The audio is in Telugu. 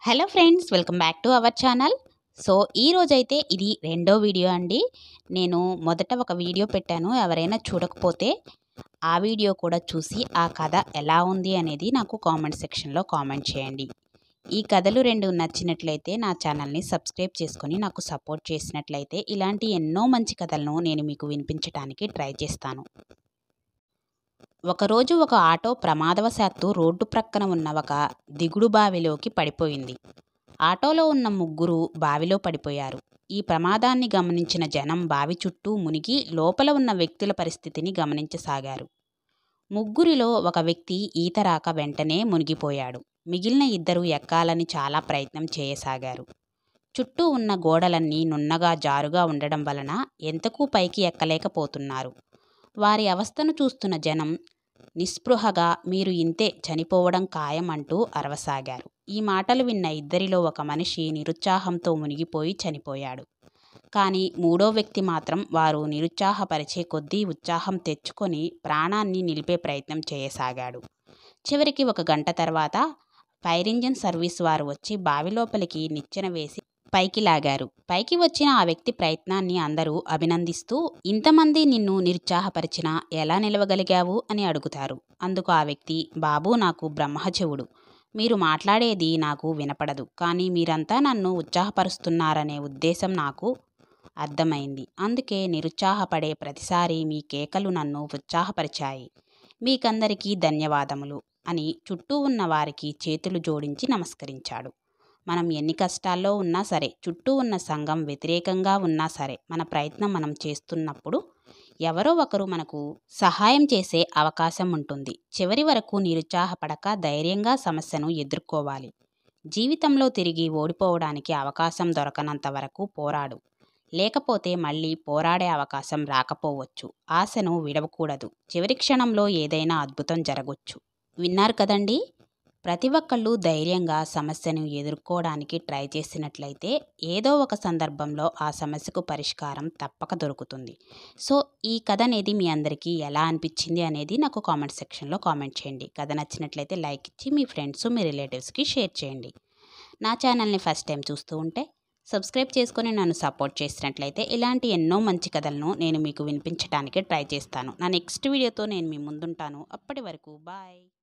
hello friends welcome back to our channel so ఈ రోజైతే ఇది రెండో వీడియో అండి నేను మొదట ఒక వీడియో పెట్టాను ఎవరైనా చూడకపోతే ఆ వీడియో కూడా చూసి ఆ కథ ఎలా ఉంది అనేది నాకు కామెంట్ సెక్షన్లో కామెంట్ చేయండి ఈ కథలు రెండు నచ్చినట్లయితే నా ఛానల్ని సబ్స్క్రైబ్ చేసుకొని నాకు సపోర్ట్ చేసినట్లయితే ఇలాంటి ఎన్నో మంచి కథలను నేను మీకు వినిపించడానికి ట్రై చేస్తాను ఒకరోజు ఒక ఆటో ప్రమాదవశాత్తు రోడ్డు ప్రక్కన ఉన్న ఒక దిగుడు బావిలోకి పడిపోయింది ఆటోలో ఉన్న ముగ్గురు బావిలో పడిపోయారు ఈ ప్రమాదాన్ని గమనించిన జనం బావి చుట్టూ మునిగి లోపల ఉన్న వ్యక్తుల పరిస్థితిని గమనించసాగారు ముగ్గురిలో ఒక వ్యక్తి ఈత రాక వెంటనే మునిగిపోయాడు మిగిలిన ఇద్దరు ఎక్కాలని చాలా ప్రయత్నం చేయసాగారు చుట్టూ ఉన్న గోడలన్నీ నున్నగా జారుగా ఉండడం వలన ఎంతకు పైకి ఎక్కలేకపోతున్నారు వారి అవస్థను చూస్తున్న జనం నిస్పృహగా మీరు ఇంతే చనిపోవడం ఖాయం అంటూ అరవసాగారు ఈ మాటలు విన్న ఇద్దరిలో ఒక మనిషి నిరుత్సాహంతో మునిగిపోయి చనిపోయాడు కానీ మూడో వ్యక్తి మాత్రం వారు నిరుత్సాహపరిచే కొద్దీ ఉత్సాహం తెచ్చుకొని ప్రాణాన్ని నిలిపే ప్రయత్నం చేయసాగాడు చివరికి ఒక గంట తర్వాత ఫైర్ ఇంజిన్ సర్వీస్ వారు వచ్చి బావి లోపలికి నిచ్చెన వేసి పైకి లాగారు పైకి వచ్చిన ఆ వ్యక్తి ప్రయత్నాన్ని అందరూ అభినందిస్తూ ఇంతమంది నిన్ను నిరుత్సాహపరిచినా ఎలా నిలవగలిగావు అని అడుగుతారు అందుకు ఆ వ్యక్తి బాబు నాకు బ్రహ్మచెవుడు మీరు మాట్లాడేది నాకు వినపడదు కానీ మీరంతా నన్ను ఉత్సాహపరుస్తున్నారనే ఉద్దేశం నాకు అర్థమైంది అందుకే నిరుత్సాహపడే ప్రతిసారి మీ కేకలు నన్ను ఉత్సాహపరిచాయి మీకందరికీ ధన్యవాదములు అని చుట్టూ ఉన్న వారికి చేతులు జోడించి నమస్కరించాడు మనం ఎన్ని కష్టాల్లో ఉన్నా సరే చుట్టూ ఉన్న సంఘం వ్యతిరేకంగా ఉన్నా సరే మన ప్రయత్నం మనం చేస్తున్నప్పుడు ఎవరో ఒకరు మనకు సహాయం చేసే అవకాశం ఉంటుంది చివరి వరకు నిరుత్సాహపడక ధైర్యంగా సమస్యను ఎదుర్కోవాలి జీవితంలో తిరిగి ఓడిపోవడానికి అవకాశం దొరకనంత వరకు పోరాడు లేకపోతే మళ్ళీ పోరాడే అవకాశం రాకపోవచ్చు ఆశను విడవకూడదు చివరి క్షణంలో ఏదైనా అద్భుతం జరగొచ్చు విన్నారు కదండి ప్రతి ఒక్కళ్ళు ధైర్యంగా సమస్యను ఎదుర్కోవడానికి ట్రై చేసినట్లయితే ఏదో ఒక సందర్భంలో ఆ సమస్యకు పరిష్కారం తప్పక దొరుకుతుంది సో ఈ కథ అనేది మీ అందరికీ ఎలా అనిపించింది అనేది నాకు కామెంట్ సెక్షన్లో కామెంట్ చేయండి కథ నచ్చినట్లయితే లైక్ ఇచ్చి మీ ఫ్రెండ్స్ మీ రిలేటివ్స్కి షేర్ చేయండి నా ఛానల్ని ఫస్ట్ టైం చూస్తూ ఉంటే సబ్స్క్రైబ్ చేసుకొని నన్ను సపోర్ట్ చేసినట్లయితే ఇలాంటి ఎన్నో మంచి కథలను నేను మీకు వినిపించడానికి ట్రై చేస్తాను నా నెక్స్ట్ వీడియోతో నేను మీ ముందుంటాను అప్పటి వరకు బాయ్